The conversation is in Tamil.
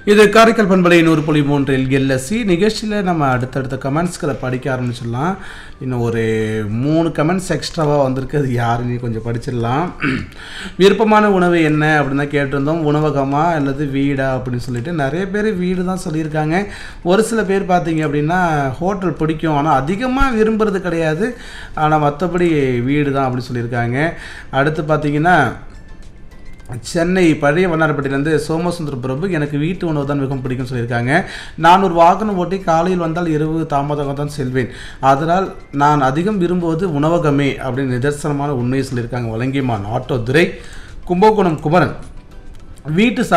இது காரைக்கால் பண்பலை நூறு புள்ளி மூன்றில் எல்எஸ்சி நிகழ்ச்சியில் நம்ம அடுத்தடுத்த கமெண்ட்ஸ்களை படிக்க ஆரம்பிச்சிடலாம் இன்னும் ஒரு மூணு கமெண்ட்ஸ் எக்ஸ்ட்ராவாக வந்திருக்கு அது யாருன்னு கொஞ்சம் படிச்சிடலாம் விருப்பமான உணவு என்ன அப்படின்னு தான் கேட்டிருந்தோம் உணவகமா அல்லது வீடா அப்படின்னு சொல்லிட்டு நிறைய பேர் வீடு தான் சொல்லியிருக்காங்க ஒரு சில பேர் பார்த்தீங்க அப்படின்னா ஹோட்டல் பிடிக்கும் ஆனால் அதிகமாக விரும்புறது கிடையாது ஆனால் மற்றபடி வீடு தான் அப்படின்னு சொல்லியிருக்காங்க அடுத்து பார்த்தீங்கன்னா சென்னை பழைய வண்ணாரப்பட்டியிலேருந்து சோமசுந்தர பிரபு எனக்கு வீட்டு உணவு தான் மிகவும் பிடிக்கும்னு சொல்லியிருக்காங்க நான் ஒரு வாகனம் ஓட்டி காலையில் வந்தால் இரவு தாமதமாக தான் செல்வேன் அதனால் நான் அதிகம் விரும்புவது உணவகமே அப்படின்னு நிதர்சனமான உண்மையை சொல்லியிருக்காங்க வழங்கியமான் ஆட்டோ துரை கும்பகோணம் குமரன் வீட்டு சா